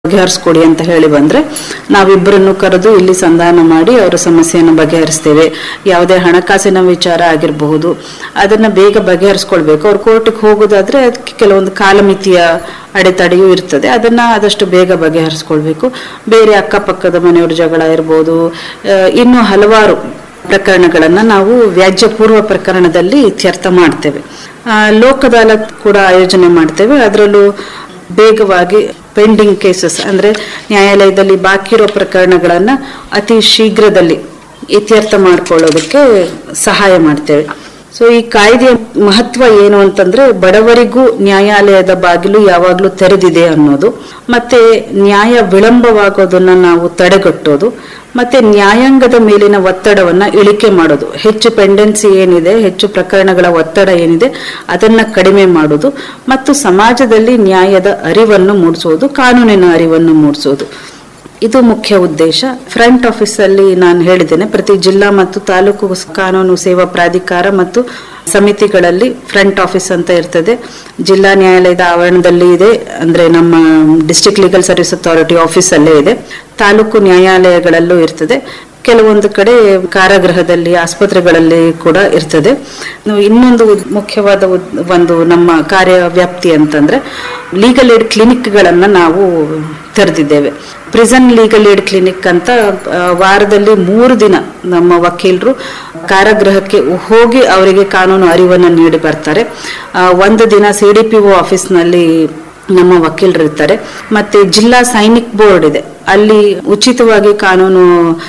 ಬಗೆಹರಿಸ್ಕೊಡಿ ಅಂತ ಹೇಳಿ ಬಂದ್ರೆ ನಾವಿಬ್ಬರನ್ನು ಕರೆದು ಇಲ್ಲಿ ಸಂಧಾನ ಮಾಡಿ ಅವರ ಸಮಸ್ಯೆಯನ್ನು ಬಗೆಹರಿಸ್ತೇವೆ ಯಾವುದೇ ಹಣಕಾಸಿನ ವಿಚಾರ ಆಗಿರಬಹುದು ಅದನ್ನ ಬೇಗ ಬಗೆಹರಿಸ್ಕೊಳ್ಬೇಕು ಅವ್ರು ಕೋರ್ಟಿಗೆ ಹೋಗೋದಾದ್ರೆ ಅದಕ್ಕೆ ಕೆಲವೊಂದು ಕಾಲಮಿತಿಯ ಅಡೆತಡೆಯೂ ಇರ್ತದೆ ಅದನ್ನ ಆದಷ್ಟು ಬೇಗ ಬಗೆಹರಿಸ್ಕೊಳ್ಬೇಕು ಬೇರೆ ಅಕ್ಕಪಕ್ಕದ ಮನೆಯವ್ರ ಜಗಳ ಇರ್ಬೋದು ಆ, ಇನ್ನೂ ಹಲವಾರು ಪ್ರಕರಣಗಳನ್ನ ನಾವು ವ್ಯಾಜ್ಯ ಪೂರ್ವ ಪ್ರಕರಣದಲ್ಲಿ ಇತ್ಯರ್ಥ ಮಾಡ್ತೇವೆ ಆ, ಲೋಕ್ ಅದಾಲತ್ ಕೂಡ ಆಯೋಜನೆ ಮಾಡ್ತೇವೆ ಅದರಲ್ಲೂ ಬೇಗವಾಗಿ ಪೆಂಡಿಂಗ್ ಕೇಸಸ್ ಅಂದ್ರೆ ನ್ಯಾಯಾಲಯದಲ್ಲಿ ಬಾಕಿ ಇರೋ ಪ್ರಕರಣಗಳನ್ನ ಅತಿ ಶೀಘ್ರದಲ್ಲಿ ಇತ್ಯರ್ಥ ಮಾಡ್ಕೊಳ್ಳೋದಕ್ಕೆ ಸಹಾಯ ಮಾಡ್ತೇವೆ ಸೊ ಈ ಕಾಯ್ದೆಯ ಮಹತ್ವ ಏನು ಅಂತಂದ್ರೆ ಬಡವರಿಗೂ ನ್ಯಾಯಾಲಯದ ಬಾಗಿಲು ಯಾವಾಗ್ಲೂ ತೆರೆದಿದೆ ಅನ್ನೋದು ಮತ್ತೆ ನ್ಯಾಯ ವಿಳಂಬವಾಗೋದನ್ನ ನಾವು ತಡೆಗಟ್ಟೋದು ಮತ್ತೆ ನ್ಯಾಯಾಂಗದ ಮೇಲಿನ ಒತ್ತಡವನ್ನ ಇಳಿಕೆ ಮಾಡೋದು ಹೆಚ್ಚು ಪೆಂಡೆನ್ಸಿ ಏನಿದೆ ಹೆಚ್ಚು ಪ್ರಕರಣಗಳ ಒತ್ತಡ ಏನಿದೆ ಅದನ್ನ ಕಡಿಮೆ ಮಾಡೋದು ಮತ್ತು ಸಮಾಜದಲ್ಲಿ ನ್ಯಾಯದ ಅರಿವನ್ನು ಮೂಡಿಸೋದು ಕಾನೂನಿನ ಅರಿವನ್ನು ಮೂಡಿಸೋದು ಇದು ಮುಖ್ಯ ಉದ್ದೇಶ ಫ್ರಂಟ್ ಆಫೀಸ್ ಅಲ್ಲಿ ನಾನು ಹೇಳಿದ್ದೇನೆ ಪ್ರತಿ ಜಿಲ್ಲಾ ಮತ್ತು ತಾಲೂಕು ಕಾನೂನು ಸೇವಾ ಪ್ರಾಧಿಕಾರ ಮತ್ತು ಸಮಿತಿಗಳಲ್ಲಿ ಫ್ರಂಟ್ ಆಫೀಸ್ ಅಂತ ಇರ್ತದೆ ಜಿಲ್ಲಾ ನ್ಯಾಯಾಲಯದ ಆವರಣದಲ್ಲಿ ಇದೆ ಅಂದ್ರೆ ನಮ್ಮ district legal service authority office ಅಲ್ಲೇ ಇದೆ ತಾಲೂಕು ನ್ಯಾಯಾಲಯಗಳಲ್ಲೂ ಇರ್ತದೆ ಕೆಲವೊಂದು ಕಡೆ ಕಾರಾಗೃಹದಲ್ಲಿ ಆಸ್ಪತ್ರೆಗಳಲ್ಲಿ ಕೂಡ ಇರ್ತದೆ ಇನ್ನು ಇನ್ನೊಂದು ಉದ್- ಮುಖ್ಯವಾದ ಉದ್- ಒಂದು ನಮ್ಮ ಕಾರ್ಯ ವ್ಯಾಪ್ತಿ ಅಂತಂದ್ರೆ ಲೀಗಲ್ ಏಡ್ ಕ್ಲಿನಿಕ್ಗಳನ್ನ ನಾವು ತೆರೆದಿದ್ದೇವೆ ಪ್ರಿಸನ್ ಲೀಗಲ್ ಏಡ್ ಕ್ಲಿನಿಕ್ ಅಂತ ಆ, ವಾರದಲ್ಲಿ ಮೂರು ದಿನ ನಮ್ಮ ವಕೀಲರು ಕಾರಾಗೃಹಕ್ಕೆ ಹೋಗಿ ಅವರಿಗೆ ಕಾನೂನು ಅರಿವನ್ನು ನೀಡಿ ಬರ್ತಾರೆ ಆ, ಒಂದು ದಿನ ಸಿ ಡಿ ಪಿ ಒ ಆಫೀಸ್ನಲ್ಲಿ ನಮ್ಮ ವಕೀಲರು ಇರ್ತಾರೆ ಮತ್ತೆ ಜಿಲ್ಲಾ ಸೈನಿಕ್ ಬೋರ್ಡ್ ಇದೆ ಅಲ್ಲಿ ಉಚಿತವಾಗಿ ಕಾನೂನು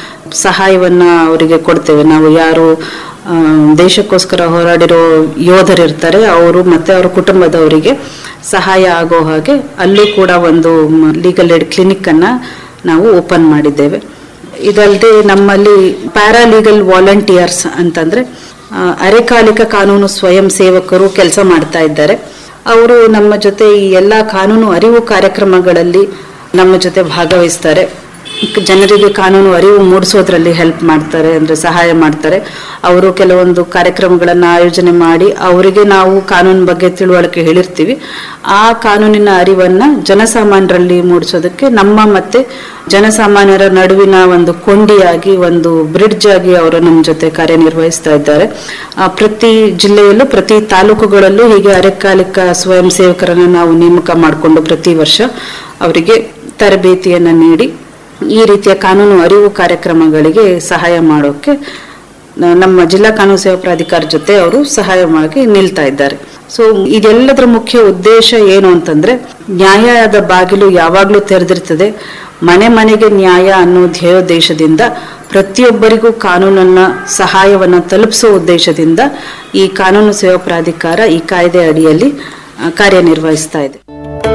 ಸಹಾಯವನ್ನ ಅವರಿಗೆ ಕೊಡ್ತೇವೆ ನಾವು ಯಾರು ಆ, ದೇಶಕ್ಕೋಸ್ಕರ ಹೋರಾಡಿರೋ ಯೋಧರಿರ್ತಾರೆ ಅವರು ಮತ್ತೆ ಅವರ ಕುಟುಂಬದವರಿಗೆ ಸಹಾಯ ಆಗೋ ಹಾಗೆ ಅಲ್ಲೂ ಕೂಡ ಒಂದು ಲೀಗಲ್ ಏಡ್ ಕ್ಲಿನಿಕ್ ಅನ್ನ ನಾವು ಓಪನ್ ಮಾಡಿದ್ದೇವೆ ಇದಲ್ಲದೆ ನಮ್ಮಲ್ಲಿ ಪ್ಯಾರಾಲೀಗಲ್ ವಾಲಂಟಿಯರ್ಸ್ ಅಂತಂದ್ರೆ ಆ, ಅರೆಕಾಲಿಕ ಕಾನೂನು ಸ್ವಯಂ ಸೇವಕರು ಕೆಲಸ ಮಾಡ್ತಾ ಇದ್ದಾರೆ ಅವರು ನಮ್ಮ ಜೊತೆ ಈ ಎಲ್ಲ ಕಾನೂನು ಅರಿವು ಕಾರ್ಯಕ್ರಮಗಳಲ್ಲಿ ನಮ್ಮ ಜೊತೆ ಭಾಗವಹಿಸ್ತಾರೆ ಜನರಿಗೆ ಕಾನೂನು ಅರಿವು ಮೂಡಿಸೋದ್ರಲ್ಲಿ ಹೆಲ್ಪ್ ಮಾಡ್ತಾರೆ ಅಂದ್ರೆ ಸಹಾಯ ಮಾಡ್ತಾರೆ ಅವರು ಕೆಲವೊಂದು ಕಾರ್ಯಕ್ರಮಗಳನ್ನ ಆಯೋಜನೆ ಮಾಡಿ ಅವರಿಗೆ ನಾವು ಕಾನೂನು ಬಗ್ಗೆ ತಿಳುವಳಿಕೆ ಹೇಳಿರ್ತೀವಿ ಆ ಕಾನೂನಿನ ಅರಿವನ್ನ ಜನಸಾಮಾನ್ಯರಲ್ಲಿ ಮೂಡಿಸೋದಕ್ಕೆ ನಮ್ಮ ಮತ್ತೆ ಜನಸಾಮಾನ್ಯರ ನಡುವಿನ ಒಂದು ಕೊಂಡಿಯಾಗಿ ಒಂದು ಬ್ರಿಡ್ಜ್ ಆಗಿ ಅವರು ನಮ್ಮ ಜೊತೆ ಕಾರ್ಯನಿರ್ವಹಿಸ್ತಾ ಇದ್ದಾರೆ ಆ, ಪ್ರತಿ ಜಿಲ್ಲೆಯಲ್ಲೂ ಪ್ರತಿ ತಾಲೂಕುಗಳಲ್ಲೂ ಹೀಗೆ ಅರೆಕಾಲಿಕ ಸ್ವಯಂ ಸೇವಕರನ್ನ ನಾವು ನೇಮಕ ಮಾಡಿಕೊಂಡು ಪ್ರತಿ ವರ್ಷ ಅವರಿಗೆ ತರಬೇತಿಯನ್ನ ನೀಡಿ ಈ ರೀತಿಯ ಕಾನೂನು ಅರಿವು ಕಾರ್ಯಕ್ರಮಗಳಿಗೆ ಸಹಾಯ ಮಾಡೋಕೆ ನ- ನಮ್ಮ ಜಿಲ್ಲಾ ಕಾನೂನು ಸೇವಾ ಪ್ರಾಧಿಕಾರ ಜೊತೆ ಅವರು ಸಹಾಯವಾಗಿ ನಿಲ್ತಾ ಇದ್ದಾರೆ ಸೊ ಇದೆಲ್ಲದರ ಮುಖ್ಯ ಉದ್ದೇಶ ಏನು ಅಂತಂದ್ರೆ ನ್ಯಾಯದ ಬಾಗಿಲು ಯಾವಾಗ್ಲೂ ತೆರೆದಿರ್ತದೆ ಮನೆ ಮನೆಗೆ ನ್ಯಾಯ ಅನ್ನೋ ಧ್ಯೇಯೋದ್ದೇಶದಿಂದ ಪ್ರತಿಯೊಬ್ಬರಿಗೂ ಕಾನೂನನ್ನ ಸಹಾಯವನ್ನ ತಲುಪಿಸುವ ಉದ್ದೇಶದಿಂದ ಈ ಕಾನೂನು ಸೇವಾ ಪ್ರಾಧಿಕಾರ ಈ ಕಾಯ್ದೆ ಅಡಿಯಲ್ಲಿ ಆ, ಕಾರ್ಯನಿರ್ವಹಿಸ್ತಾ ಇದೆ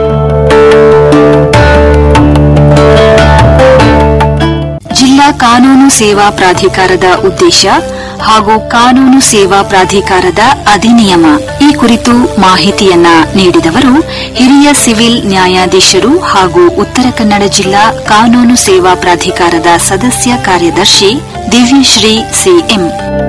ಜಿಲ್ಲಾ ಕಾನೂನು ಸೇವಾ ಪ್ರಾಧಿಕಾರದ ಉದ್ದೇಶ ಹಾಗೂ ಕಾನೂನು ಸೇವಾ ಪ್ರಾಧಿಕಾರದ ಅಧಿನಿಯಮ ಈ ಕುರಿತು ಮಾಹಿತಿಯನ್ನ ನೀಡಿದವರು ಹಿರಿಯ ಸಿವಿಲ್ ನ್ಯಾಯಾಧೀಶರು ಹಾಗೂ ಉತ್ತರ ಕನ್ನಡ ಜಿಲ್ಲಾ ಕಾನೂನು ಸೇವಾ ಪ್ರಾಧಿಕಾರದ ಸದಸ್ಯ ಕಾರ್ಯದರ್ಶಿ ದಿವ್ಯಶ್ರೀ ಸಿಎಂ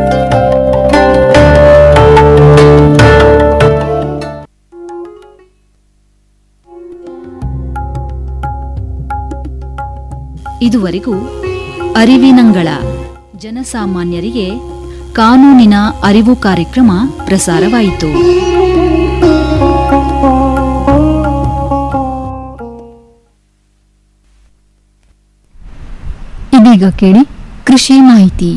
ಇದುವರೆಗೂ ಅರಿವಿನಂಗಳ ಜನಸಾಮಾನ್ಯರಿಗೆ ಕಾನೂನಿನ ಅರಿವು ಕಾರ್ಯಕ್ರಮ ಪ್ರಸಾರವಾಯಿತು ಇದೀಗ ಕೇಳಿ ಕೃಷಿ ಮಾಹಿತಿ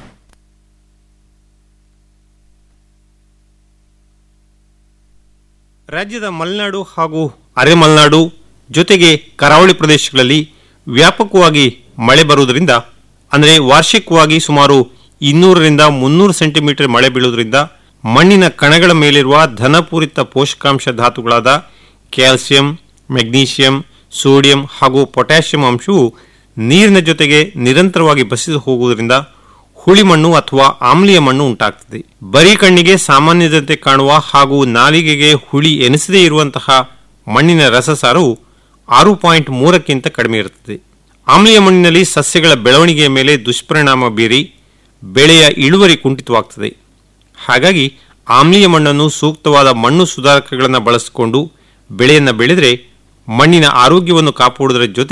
ರಾಜ್ಯದ ಮಲೆನಾಡು ಹಾಗೂ ಅರೆಮಲೆನಾಡು ಜೊತೆಗೆ ಕರಾವಳಿ ಪ್ರದೇಶಗಳಲ್ಲಿ ವ್ಯಾಪಕವಾಗಿ ಮಳೆ ಬರುವುದರಿಂದ ಅಂದರೆ ವಾರ್ಷಿಕವಾಗಿ ಸುಮಾರು ಇನ್ನೂರರಿಂದ ಮುನ್ನೂರು ಸೆಂಟಿಮೀಟರ್ ಮಳೆ ಬೀಳುವುದರಿಂದ ಮಣ್ಣಿನ ಕಣಗಳ ಮೇಲಿರುವ ಧನಪೂರಿತ ಪೋಷಕಾಂಶ ಧಾತುಗಳಾದ ಕ್ಯಾಲ್ಸಿಯಂ ಮೆಗ್ನೀಷಿಯಂ ಸೋಡಿಯಂ ಹಾಗೂ ಪೊಟ್ಯಾಷಿಯಂ ಅಂಶವು ನೀರಿನ ಜೊತೆಗೆ ನಿರಂತರವಾಗಿ ಬಸಿದು ಹೋಗುವುದರಿಂದ ಹುಳಿ ಮಣ್ಣು ಅಥವಾ ಆಮ್ಲೀಯ ಮಣ್ಣು ಉಂಟಾಗ್ತದೆ ಬರೀ ಕಣ್ಣಿಗೆ ಸಾಮಾನ್ಯದಂತೆ ಕಾಣುವ ಹಾಗೂ ನಾಲಿಗೆಗೆ ಹುಳಿ ಎನಿಸದೇ ಇರುವಂತಹ ಮಣ್ಣಿನ ರಸಸಾರವು ಆರು ಪಾಯಿಂಟ್ ಮೂರಕ್ಕಿಂತ ಕಡಿಮೆ ಇರುತ್ತದೆ ಆಮ್ಲೀಯ ಮಣ್ಣಿನಲ್ಲಿ ಸಸ್ಯಗಳ ಬೆಳವಣಿಗೆಯ ಮೇಲೆ ದುಷ್ಪರಿಣಾಮ ಬೀರಿ ಬೆಳೆಯ ಇಳುವರಿ ಕುಂಠಿತವಾಗ್ತದೆ ಹಾಗಾಗಿ ಆಮ್ಲೀಯ ಮಣ್ಣನ್ನು ಸೂಕ್ತವಾದ ಮಣ್ಣು ಸುಧಾರಕಗಳನ್ನು ಬಳಸಿಕೊಂಡು ಬೆಳೆಯನ್ನು ಬೆಳೆದರೆ ಮಣ್ಣಿನ ಆರೋಗ್ಯವನ್ನು ಕಾಪಾಡುವುದರ ಜೊತೆ